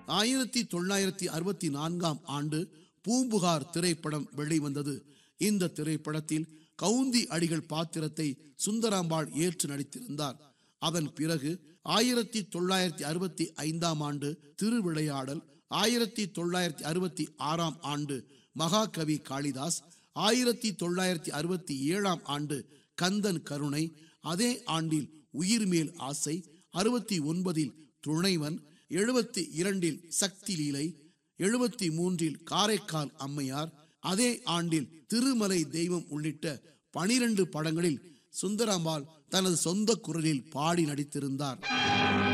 ஆயிரத்தி தொள்ளாயிரத்தி அறுபத்தி நான்காம் ஆண்டு பூம்புகார் திரைப்படம் வெளிவந்தது இந்த திரைப்படத்தில் கவுந்தி அடிகள் பாத்திரத்தை சுந்தராம்பாள் ஏற்று நடித்திருந்தார் அதன் பிறகு ஆயிரத்தி தொள்ளாயிரத்தி அறுபத்தி ஐந்தாம் ஆண்டு திருவிளையாடல் ஆயிரத்தி தொள்ளாயிரத்தி அறுபத்தி ஆறாம் ஆண்டு மகாகவி காளிதாஸ் ஆயிரத்தி தொள்ளாயிரத்தி அறுபத்தி ஏழாம் ஆண்டு கந்தன் கருணை அதே ஆண்டில் உயிர்மேல் ஆசை அறுபத்தி ஒன்பதில் துணைவன் எழுபத்தி இரண்டில் சக்தி லீலை எழுபத்தி மூன்றில் காரைக்கால் அம்மையார் அதே ஆண்டில் திருமலை தெய்வம் உள்ளிட்ட பனிரெண்டு படங்களில் சுந்தராம்பாள் தனது சொந்த குரலில் பாடி நடித்திருந்தார்